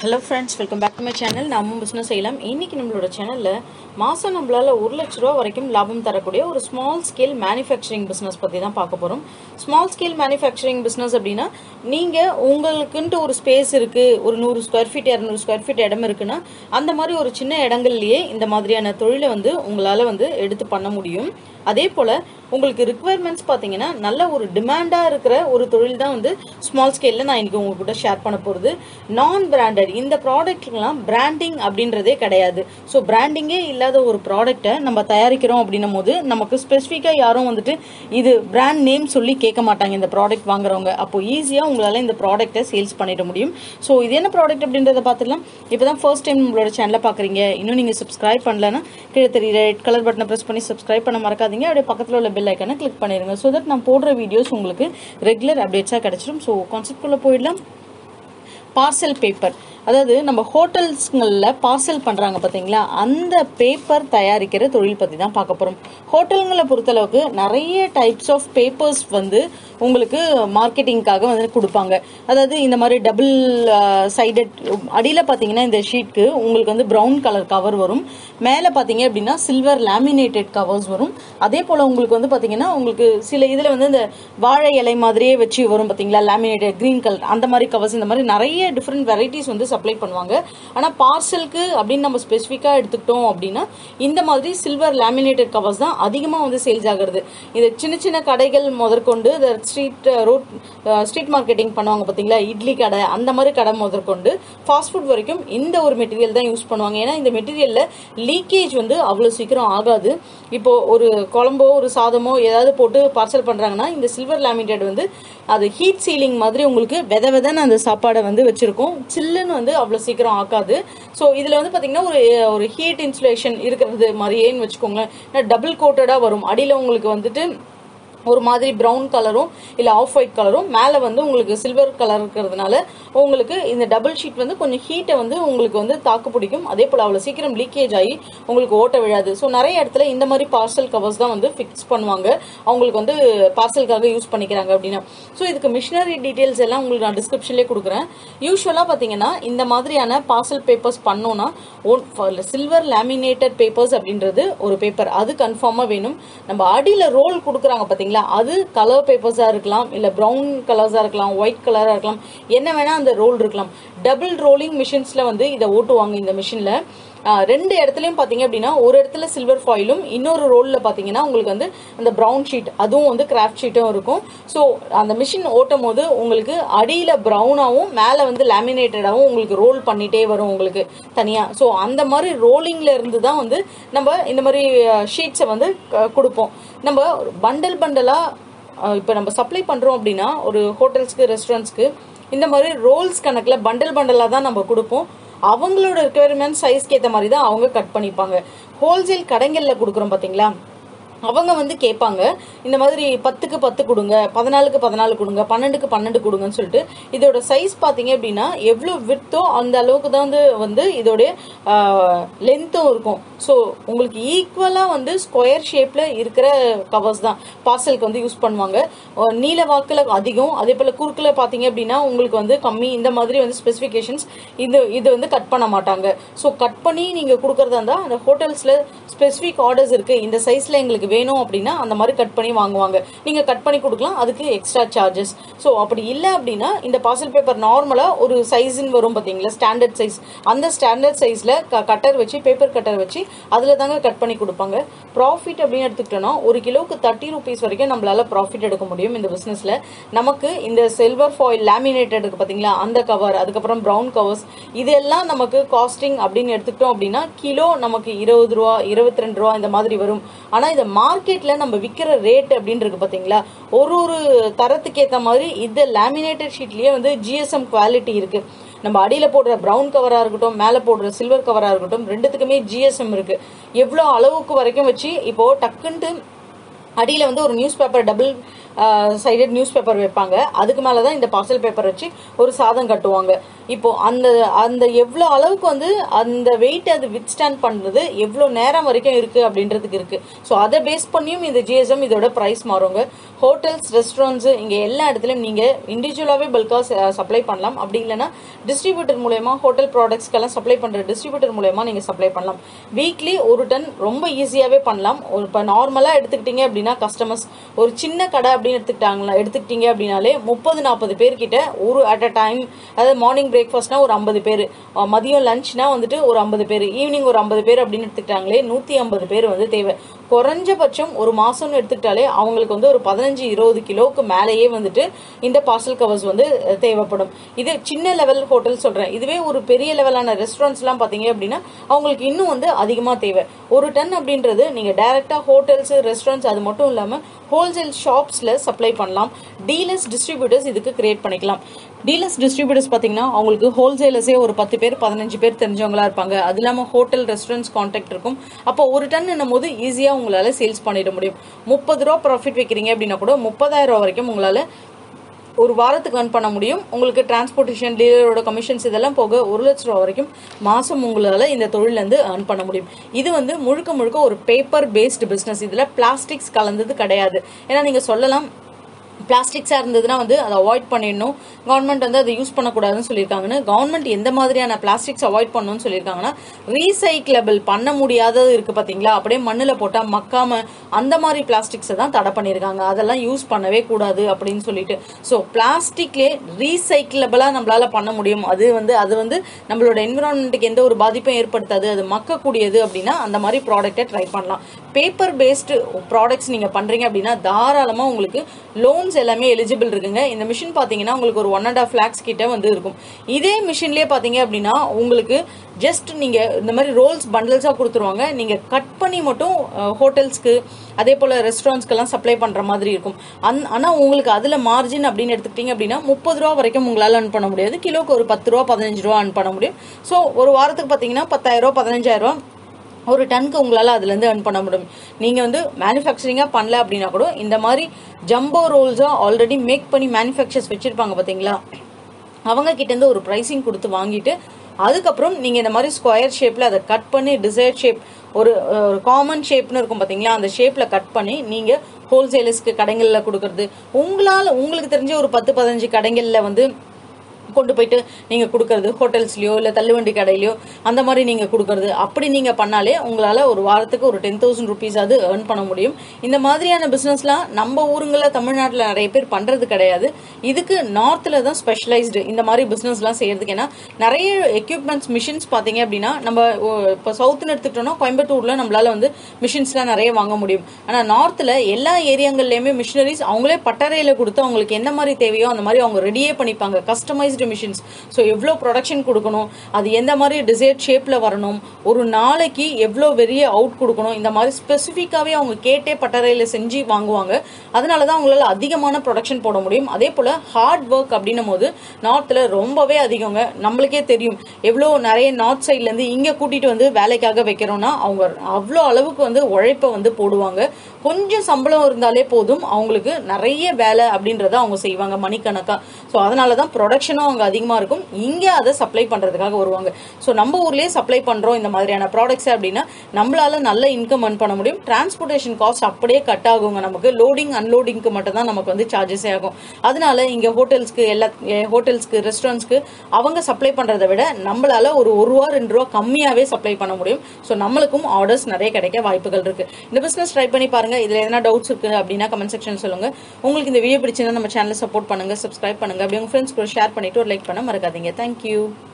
hello friends welcome back to my channel நாமும் business செய்யலாம் இன்னைக்கு நம்மளோட சேனலில் மாதம் நம்மளால் ஒரு லட்ச ரூபா வரைக்கும் லாபம் தரக்கூடிய ஒரு ஸ்மால் ஸ்கேல் மேனுஃபேக்சரிங் பிஸ்னஸ் பற்றி தான் பார்க்க போகிறோம் ஸ்மால் ஸ்கேல் மேனுஃபேக்சரிங் பிஸ்னஸ் அப்படின்னா நீங்கள் உங்களுக்குன்ட்டு ஒரு ஸ்பேஸ் இருக்குது ஒரு நூறு ஸ்கொயர் ஃபீட் இரநூறு ஸ்கொயர் ஃபீட் இடம் இருக்குன்னா அந்த மாதிரி ஒரு சின்ன இடங்கள்லயே இந்த மாதிரியான தொழிலை வந்து உங்களால் வந்து எடுத்து பண்ண முடியும் அதே போல் உங்களுக்கு ரிக்குவயர்மெண்ட்ஸ் பார்த்தீங்கன்னா நல்ல ஒரு டிமாண்டாக இருக்கிற ஒரு தொழில் தான் வந்து ஸ்மால் ஸ்கேலில் நான் இன்னைக்கு உங்ககிட்ட ஷேர் பண்ண போகிறது நான் பிராண்டட் இந்த ப்ராடக்ட்லாம் பிராண்டிங் அப்படின்றதே கிடையாது ஸோ பிராண்டிங்கே இல்லாத ஒரு ப்ராடக்ட்டை நம்ம தயாரிக்கிறோம் அப்படின்னும் போது நமக்கு ஸ்பெசிஃபிக்காக யாரும் வந்துட்டு இது பிராண்ட் நேம் சொல்லி கேட்க மாட்டாங்க இந்த ப்ராடக்ட் வாங்குறவங்க அப்போ ஈஸியாக உங்களால் இந்த ப்ராடக்ட்டை சேல்ஸ் பண்ணிட முடியும் ஸோ இது என்ன ப்ராடக்ட் அப்படின்றத பார்த்துக்கலாம் இப்போ தான் ஃபர்ஸ்ட் டைம் உங்களோட சேனலை பார்க்குறீங்க இன்னும் நீங்கள் சப்ஸ்கிரைப் பண்ணலன்னா கீழே தெரியுற ரெட் கலர் பட்டனை ப்ரெஸ் பண்ணி சப்ஸ்கிரைப் பண்ண மறக்காதீங்க அப்படியே பக்கத்தில் உள்ள பெல் ஐக்கனை கிளிக் பண்ணிடுங்க ஸோ தட் நான் போடுற வீடியோஸ் உங்களுக்கு ரெகுலர் அப்டேட்ஸாக கிடச்சிடும் ஸோ கான்செப்ட்குள்ளே போயிடலாம் பார்சல் பேப்பர் அதாவது நம்ம ஹோட்டல்ஸ்களில் பார்சல் பண்ணுறாங்க பார்த்தீங்களா அந்த பேப்பர் தயாரிக்கிற தொழில் பற்றி தான் பார்க்க போகிறோம் ஹோட்டல்களை பொறுத்தளவுக்கு நிறைய டைப்ஸ் ஆஃப் பேப்பர்ஸ் வந்து உங்களுக்கு மார்க்கெட்டிங்காக வந்து கொடுப்பாங்க அதாவது இந்த மாதிரி டபுள் சைடட் அடியில் பார்த்தீங்கன்னா இந்த ஷீட்க்கு உங்களுக்கு வந்து ப்ரௌன் கலர் கவர் வரும் மேலே பார்த்தீங்க அப்படின்னா சில்வர் லேமினேட்டட் கவர்ஸ் வரும் அதே போல் உங்களுக்கு வந்து பார்த்தீங்கன்னா உங்களுக்கு சில இதில் வந்து இந்த வாழை இலை மாதிரியே வச்சு வரும் பார்த்தீங்களா லேமினேட்டட் க்ரீன் கலர் அந்த மாதிரி கவர்ஸ் இந்த மாதிரி நிறைய டிஃப்ரெண்ட் வெரைட்டிஸ் வந்து சப்ளை பண்ணுவாங்க ஆனால் பார்சலுக்கு அப்படின்னு நம்ம ஸ்பெசிஃபிக்காக எடுத்துக்கிட்டோம் அப்படின்னா இந்த மாதிரி சில்வர் லேமினேட்டட் கவர்ஸ் தான் அதிகமாக வந்து சேல்ஸ் ஆகிறது இது சின்ன சின்ன கடைகள் முதற்கொண்டு இந்த ஸ்ட்ரீட் ரோட் ஸ்ட்ரீட் மார்க்கெட்டிங் பண்ணுவாங்க பார்த்தீங்களா இட்லி கடை அந்த மாதிரி கடை முதற்கொண்டு ஃபாஸ்ட் ஃபுட் வரைக்கும் இந்த ஒரு மெட்டீரியல் தான் யூஸ் பண்ணுவாங்க ஏன்னா இந்த மெட்டீரியலில் லீக்கேஜ் வந்து அவ்வளோ சீக்கிரம் ஆகாது இப்போ ஒரு குழம்போ ஒரு சாதமோ ஏதாவது போட்டு பார்சல் பண்ணுறாங்கன்னா இந்த சில்வர் லேமினேட் வந்து அது ஹீட் சீலிங் மாதிரி உங்களுக்கு வித விதன்னு அந்த சாப்பாடை வந்து வச்சிருக்கும் சில்லுன்னு வந்து அவ்வளோ சீக்கிரம் ஆக்காது ஸோ இதில் வந்து பார்த்தீங்கன்னா ஒரு ஒரு ஹீட் இன்சுலேஷன் இருக்கிறது மாதிரியேன்னு வச்சுக்கோங்களேன் டபுள் கோட்டடாக வரும் அடியில் உங்களுக்கு வந்துட்டு ஒரு மாதிரி ப்ரௌன் கலரும் இல்லை ஆஃப் ஒயிட் கலரும் மேலே வந்து உங்களுக்கு சில்வர் கலர் இருக்கிறதுனால உங்களுக்கு இந்த டபுள் ஷீட் வந்து கொஞ்சம் ஹீட்டை வந்து உங்களுக்கு வந்து தாக்கு பிடிக்கும் அதே போல் அவ்வளோ சீக்கிரம் லீக்கேஜ் ஆகி உங்களுக்கு ஓட்ட விழாது ஸோ நிறைய இடத்துல இந்த மாதிரி பார்சல் கவர்ஸ் தான் வந்து ஃபிக்ஸ் பண்ணுவாங்க அவங்களுக்கு வந்து பார்சலுக்காக யூஸ் பண்ணிக்கிறாங்க அப்படின்னா ஸோ இதுக்கு மிஷினரி டீட்டெயில்ஸ் எல்லாம் உங்களுக்கு நான் டிஸ்கிரிப்ஷன்லேயே கொடுக்குறேன் யூஸ்வலாக பார்த்தீங்கன்னா இந்த மாதிரியான பார்சல் பேப்பர்ஸ் பண்ணோன்னா ஒன் சில்வர் லேமினேட்டட் பேப்பர்ஸ் அப்படின்றது ஒரு பேப்பர் அது கன்ஃபார்மாக வேணும் நம்ம அடியில் ரோல் கொடுக்குறாங்க பார்த்தீங்களா அது கலர் பேப்பர்ஸாக இருக்கலாம் இல்லை ப்ரௌன் கலர்ஸாக இருக்கலாம் ஒயிட் கலராக இருக்கலாம் என்ன வேணால் அந்த ரோல் இருக்கலாம் டபுள் ரோலிங் மிஷின்ஸில் வந்து இதை ஓட்டுவாங்க இந்த மிஷினில் ரெண்டு இடத்துலையும் பார்த்தீங்க அப்படின்னா ஒரு இடத்துல சில்வர் ஃபாயிலும் இன்னொரு ரோலில் பார்த்தீங்கன்னா உங்களுக்கு வந்து அந்த ப்ரௌன் ஷீட் அதுவும் வந்து கிராஃப்ட் ஷீட்டும் இருக்கும் ஸோ அந்த மிஷின் ஓட்டும் போது உங்களுக்கு அடியில் ப்ரௌனாகவும் மேலே வந்து லேமினேட்டடாகவும் உங்களுக்கு ரோல் பண்ணிட்டே வரும் உங்களுக்கு தனியாக ஸோ அந்த மாதிரி ரோலிங்கில் இருந்து தான் வந்து நம்ம இந்த மாதிரி ஷீட்ஸை வந்து கொடுப்போம் நம்ம பண்டல் பண்டலாக இப்போ நம்ம சப்ளை பண்ணுறோம் அப்படின்னா ஒரு ஹோட்டல்ஸ்க்கு ரெஸ்டாரண்ட்ஸ்க்கு இந்த மாதிரி ரோல்ஸ் கணக்கில் பண்டல் பண்டலாக தான் நம்ம கொடுப்போம் அவங்களோட ரெக்குயர்மெண்ட் சைஸ்க்கு ஏற்ற மாதிரி தான் அவங்க கட் பண்ணிப்பாங்க ஹோல்சேல் கடைகளில் கொடுக்குறோம் பார்த்தீங்களா அவங்க வந்து கேட்பாங்க இந்த மாதிரி பத்துக்கு பத்து கொடுங்க பதினாலுக்கு பதினாலு கொடுங்க பன்னெண்டுக்கு பன்னெண்டு கொடுங்கன்னு சொல்லிட்டு இதோட சைஸ் பார்த்தீங்க அப்படின்னா எவ்வளோ வித்தோ அந்த அளவுக்கு தான் வந்து வந்து இதோடைய லென்த்தும் இருக்கும் ஸோ உங்களுக்கு ஈக்குவலாக வந்து ஸ்கொயர் ஷேப்பில் இருக்கிற கவர்ஸ் தான் பார்சலுக்கு வந்து யூஸ் பண்ணுவாங்க நீல வாக்கில் அதிகம் அதே போல் குறுக்கில் பார்த்தீங்க அப்படின்னா உங்களுக்கு வந்து கம்மி இந்த மாதிரி வந்து ஸ்பெசிஃபிகேஷன்ஸ் இது இது வந்து கட் பண்ண மாட்டாங்க ஸோ கட் பண்ணி நீங்கள் கொடுக்குறதா இருந்தால் அந்த ஹோட்டல்ஸில் ஸ்பெசிஃபிக் ஆர்டர்ஸ் இருக்குது இந்த சைஸில் எங்களுக்கு வேணும் அப்படின்னா அந்த மாதிரி கட் பண்ணி வாங்குவாங்க நீங்கள் கட் பண்ணி கொடுக்கலாம் அதுக்கு எக்ஸ்ட்ரா சார்ஜஸ் ஸோ அப்படி இல்லை அப்படின்னா இந்த பார்சல் பேப்பர் நார்மலாக ஒரு சைஸ்ன்னு வரும் பார்த்தீங்களா ஸ்டாண்டர்ட் சைஸ் அந்த ஸ்டாண்டர்ட் சைஸில் கட்டர் வச்சு பேப்பர் கட்டர் வச்சு அதில் தாங்க கட் பண்ணி கொடுப்பாங்க ப்ராஃபிட் அப்படின்னு எடுத்துக்கிட்டோன்னா ஒரு கிலோவுக்கு தேர்ட்டி ருபீஸ் வரைக்கும் நம்மளால ப்ராஃபிட் எடுக்க முடியும் இந்த பிஸ்னஸில் நமக்கு இந்த சில்வர் ஃபாயில் லேமினேட்டட் இருக்கு பார்த்தீங்களா அந்த கவர் அதுக்கப்புறம் ப்ரௌன் கவர்ஸ் இதெல்லாம் நமக்கு காஸ்டிங் அப்படின்னு எடுத்துக்கிட்டோம் அப்படின்னா கிலோ நமக்கு இருபது ரூபா இருபத்தி ரெண்டு ரூபா இந்த மாதிரி வரும் ஆனால் இதை மார்க்கெட்டில் நம்ம விற்கிற ரேட் அப்படின்னு இருக்கு பார்த்தீங்களா ஒரு ஒரு தரத்துக்கு ஏற்ற மாதிரி இந்த லேமினேட்டட் ஷீட்லேயே வந்து ஜிஎஸ்எம் குவாலிட்டி இருக்குது நம்ம அடியில் போடுற ப்ரௌன் கவராக இருக்கட்டும் மேலே போடுற சில்வர் கவராக இருக்கட்டும் ரெண்டுத்துக்குமே ஜிஎஸ்எம் இருக்குது எவ்வளோ அளவுக்கு வரைக்கும் வச்சு இப்போது டக்குன்ட்டு அடியில் வந்து ஒரு newspaper double sided newspaper வைப்பாங்க அதுக்கு மேலே தான் இந்த பார்சல் பேப்பர் வச்சு ஒரு சாதம் கட்டுவாங்க இப்போ அந்த அந்த எவ்வளோ அளவுக்கு வந்து அந்த வெயிட் அது வித் ஸ்டாண்ட் பண்ணுறது எவ்வளோ நேரம் வரைக்கும் இருக்கு அப்படின்றதுக்கு இருக்கு ஸோ அதை பேஸ் பண்ணியும் இந்த ஜிஎஸ்எம் இதோட ப்ரைஸ் மாறுங்க ஹோட்டல்ஸ் ரெஸ்டாரண்ட்ஸ் இங்கே எல்லா இடத்துலையும் நீங்கள் இண்டிவிஜுவலாகவே பல்காக சப்ளை பண்ணலாம் அப்படி இல்லைன்னா டிஸ்ட்ரிபியூட்டர் மூலயமா ஹோட்டல் ப்ராடக்ட்ஸ்க்கெல்லாம் சப்ளை பண்ணுற டிஸ்ட்ரிபியூட்டர் மூலயமா நீங்கள் சப்ளை பண்ணலாம் வீக்லி ஒரு டன் ரொம்ப ஈஸியாகவே பண்ணலாம் ஒரு இப்போ நார்மலாக எடுத்துக்கிட்டீங்க அப்படின்னா கஸ்டமர்ஸ் ஒரு சின்ன கடை அப்படின்னு எடுத்துக்கிட்டாங்களா எடுத்துக்கிட்டீங்க அப்படின்னாலே முப்பது நாற்பது பேர்கிட்ட ஒரு அட் அ டைம் அதாவது மார்னிங் பிரேக்ஃபாஸ்ட்னா ஒரு ஐம்பது பேர் மதியம் லஞ்ச்னா வந்துட்டு ஒரு ஐம்பது பேர் ஈவினிங் ஒரு ஐம்பது பேர் அப்படின்னு எடுத்துக்கிட்டாங்களே நூற்றி ஐம்பது பேர் வந்து தேவை குறைஞ்சபட்சம் ஒரு மாசம்னு எடுத்துக்கிட்டாலே அவங்களுக்கு வந்து ஒரு பதினஞ்சு இருபது கிலோவுக்கு மேலேயே வந்துட்டு இந்த பார்சல் கவர்ஸ் வந்து அஹ், தேவைப்படும் இது சின்ன லெவல் ஹோட்டல் சொல்றேன் இதுவே ஒரு பெரிய லெவலான ரெஸ்டாரண்ட்ஸ் எல்லாம் பாத்தீங்க அப்படின்னா அவங்களுக்கு இன்னும் வந்து அதிகமா தேவை ஒரு டன் அப்படின்றது நீங்க டைரக்டா ஹோட்டல்ஸ் ரெஸ்டாரண்ட்ஸ் அது மட்டும் இல்லாம ஹோல்சேல் ஷாப்ஸ்ல சப்ளை பண்ணலாம் டீலர்ஸ் டிஸ்ட்ரிபியூட்டர்ஸ் இதுக்கு கிரியேட் பண்ணிக்கலாம் டீலர்ஸ் டிஸ்ட்ரிபியூட்டர்ஸ் பார்த்தீங்கன்னா அவங்களுக்கு ஹோல்சேலர்ஸே ஒரு பத்து பேர் பதினஞ்சு பேர் தெரிஞ்சவங்களா இருப்பாங்க அது இல்லாமல் ஹோட்டல் ரெஸ்டாரண்ட்ஸ் கான்டாக்ட் இருக்கும் அப்போ ஒரு டன் என்னும் போது ஈஸியாக உங்களால் சேல்ஸ் பண்ணிட முடியும் முப்பது ரூபா ப்ராஃபிட் வைக்கிறீங்க அப்படின்னா கூட முப்பதாயிரம் ரூபா வரைக்கும் உங்களால் ஒரு வாரத்துக்கு earn பண்ண முடியும் உங்களுக்கு டிரான்ஸ்போர்ட்டேஷன் டீலரோட கமிஷன்ஸ் இதெல்லாம் போக ஒரு லட்ச ரூபா வரைக்கும் மாசம் உங்களால இந்த தொழிலேருந்து earn பண்ண முடியும் இது வந்து முழுக்க முழுக்க ஒரு பேப்பர் பேஸ்டு பிசினஸ் இதுல பிளாஸ்டிக்ஸ் கலந்தது கிடையாது ஏன்னா நீங்க சொல்லலாம் பிளாஸ்டிக்ஸாக இருந்ததுன்னா வந்து அதை அவாய்ட் பண்ணிடணும் கவர்மெண்ட் வந்து அதை யூஸ் பண்ணக்கூடாதுன்னு சொல்லியிருக்காங்கன்னு கவர்மெண்ட் எந்த மாதிரியான பிளாஸ்டிக்ஸ் அவாய்ட் பண்ணணும்னு சொல்லியிருக்காங்கன்னா ரீசைக்கிளபிள் பண்ண முடியாதது இருக்கு பார்த்தீங்களா அப்படியே மண்ணில் போட்டால் மக்காம அந்த மாதிரி பிளாஸ்டிக்ஸை தான் தடை பண்ணியிருக்காங்க அதெல்லாம் யூஸ் பண்ணவே கூடாது அப்படின்னு சொல்லிட்டு ஸோ பிளாஸ்டிக்லே ரீசைக்கிளபிளாக நம்மளால பண்ண முடியும் அது வந்து அது வந்து நம்மளோட என்விரான்மெண்ட்டுக்கு எந்த ஒரு பாதிப்பும் ஏற்படுத்தாது அது மக்கக்கூடியது அப்படின்னா அந்த மாதிரி ப்ராடக்ட்டை ட்ரை பண்ணலாம் பேப்பர் பேஸ்டு ப்ராடக்ட்ஸ் நீங்கள் பண்ணுறீங்க அப்படின்னா தாராளமாக உங்களுக்கு லோன்ஸ் எல்லாமே எலிஜிபிள் இருக்குங்க இந்த மிஷின் பார்த்தீங்கன்னா உங்களுக்கு ஒரு ஒன் அண்ட் ஆஃப் லேக்ஸ் கிட்ட வந்து இருக்கும் இதே மிஷின்லேயே பார்த்தீங்க அப்படின்னா உங்களுக்கு ஜஸ்ட் நீங்கள் இந்த மாதிரி ரோல்ஸ் பண்டல்ஸாக கொடுத்துருவாங்க நீங்கள் கட் பண்ணி மட்டும் ஹோட்டல்ஸ்க்கு அதே போல் ரெஸ்டாரண்ட்ஸ்க்கெல்லாம் சப்ளை பண்ணுற மாதிரி இருக்கும் அந் ஆனால் உங்களுக்கு அதில் மார்ஜின் அப்படின்னு எடுத்துக்கிட்டீங்க அப்படின்னா முப்பது ரூபா வரைக்கும் உங்களால் earn பண்ண முடியாது கிலோக்கு ஒரு பத்து ரூபா பதினஞ்சு ரூபா earn பண்ண முடியும் ஸோ ஒரு வாரத்துக்கு பார்த்தீங்கன்னா பத்தாயிரம் ரூபா பதினஞ்சாயிரம் ரூபா ஒரு டன்க்கு உங்களால் அதுலேருந்து earn பண்ண முடியும் நீங்கள் வந்து மேனுஃபேக்சரிங்காக பண்ணல அப்படின்னா கூட இந்த மாதிரி ஜம்போ ரோல்ஸாக ஆல்ரெடி மேக் பண்ணி மேனுஃபேக்சர்ஸ் வச்சுருப்பாங்க பார்த்தீங்களா அவங்க கிட்டேருந்து ஒரு ப்ரைஸிங் கொடுத்து வாங்கிட்டு அதுக்கப்புறம் நீங்கள் இந்த மாதிரி ஸ்கொயர் ஷேப்பில் அதை கட் பண்ணி டிசைர் ஷேப் ஒரு ஒரு காமன் ஷேப்னு இருக்கும் பார்த்தீங்களா அந்த ஷேப்பில் கட் பண்ணி நீங்கள் ஹோல்சேலர்ஸ்க்கு கடைகளில் கொடுக்கறது உங்களால் உங்களுக்கு தெரிஞ்ச ஒரு பத்து பதினஞ்சு கடைகளில் வந்து கொண்டு போயிட்டு நீங்கள் கொடுக்கறது ஹோட்டல்ஸ்லையோ இல்லை தள்ளுவண்டி கடையிலையோ அந்த மாதிரி நீங்கள் கொடுக்கறது அப்படி நீங்கள் பண்ணாலே உங்களால் ஒரு வாரத்துக்கு ஒரு டென் தௌசண்ட் ருபீஸ் அது ஏர்ன் பண்ண முடியும் இந்த மாதிரியான பிஸ்னஸ்லாம் நம்ம ஊருங்களில் தமிழ்நாட்டில் நிறைய பேர் பண்ணுறது கிடையாது இதுக்கு நார்த்தில் தான் ஸ்பெஷலைஸ்டு இந்த மாதிரி பிஸ்னஸ்லாம் செய்யறதுக்கு ஏன்னா நிறைய எக்யூப்மெண்ட்ஸ் மிஷின்ஸ் பார்த்தீங்க அப்படின்னா நம்ம இப்போ சவுத்துன்னு எடுத்துக்கிட்டோம்னா கோயம்புத்தூரில் நம்மளால வந்து மிஷின்ஸ்லாம் நிறைய வாங்க முடியும் ஆனால் நார்த்தில் எல்லா ஏரியாங்கள்லையுமே மிஷினரிஸ் அவங்களே பட்டறையில் கொடுத்து அவங்களுக்கு என்ன மாதிரி தேவையோ அந்த மாதிரி அவங்க ரெடியே பண்ணிப்பாங்க கஸ்டமைஸ்டு மிஷின்ஸ் ஸோ எவ்வளோ ப்ரொடக்ஷன் கொடுக்கணும் அது எந்த மாதிரி டிசைட் ஷேப்பில் வரணும் ஒரு நாளைக்கு எவ்வளோ பெரிய அவுட் கொடுக்கணும் இந்த மாதிரி ஸ்பெசிஃபிக்காகவே அவங்க கேட்டே பட்டறையில் செஞ்சு வாங்குவாங்க அதனால தான் அவங்களால அதிகமான ப்ரொடக்ஷன் போட முடியும் அதே போல் ஹார்ட் ஒர்க் அப்படின்னும் போது நார்த்தில் ரொம்பவே அதிகங்க நம்மளுக்கே தெரியும் எவ்வளோ நிறைய நார்த் சைட்லேருந்து இங்கே கூட்டிகிட்டு வந்து வேலைக்காக வைக்கிறோம்னா அவங்க அவ்வளோ அளவுக்கு வந்து உழைப்பை வந்து போடுவாங்க கொஞ்சம் சம்பளம் இருந்தாலே போதும் அவங்களுக்கு நிறைய வேலை அப்படின்றத அவங்க செய்வாங்க மணிக்கணக்காக ஸோ அதனால தான் ப்ரொடக்ஷனும் அவங்க அதிகமாக இருக்கும் இங்கே அதை சப்ளை பண்ணுறதுக்காக வருவாங்க ஸோ நம்ம ஊர்லேயே சப்ளை பண்ணுறோம் இந்த மாதிரியான ப்ராடக்ட்ஸ் அப்படின்னா நம்மளால நல்ல இன்கம் earn பண்ண முடியும் டிரான்ஸ்போர்ட்டேஷன் காஸ்ட் அப்படியே கட் ஆகுங்க நமக்கு லோடிங் அன்லோடிங்க்கு மட்டும் தான் நமக்கு வந்து சார்ஜஸே ஆகும் அதனால இங்கே ஹோட்டல்ஸ்க்கு எல்லா ஹோட்டல்ஸ்க்கு ரெஸ்டாரண்ட்ஸ்க்கு அவங்க சப்ளை பண்ணுறதை விட நம்மளால ஒரு ஒரு ரூபா ரெண்டு ரூபா கம்மியாகவே சப்ளை பண்ண முடியும் ஸோ நம்மளுக்கும் ஆர்டர்ஸ் நிறைய கிடைக்க வாய்ப்புகள் இருக்கு இந்த பிஸ்னஸ் ட்ரை பண்ணி பாருங்க இதில் எதனா டவுட்ஸ் இருக்கு அப்படின்னா கமெண்ட் செக்ஷன் சொல்லுங்க உங்களுக்கு இந்த வீடியோ பிடிச்சிருந்தா நம்ம சேனலை சப்போர்ட் பண்ணுங்க சப்ஸ்கிரைப் பண்ணுங்க அப்படி உங்க ஃப்ரெண்ட்ஸ் கூட ஷேர் பண்ணிட்டு ஒரு லைக் பண்ண மறக்காதீங்க தேங்க்யூ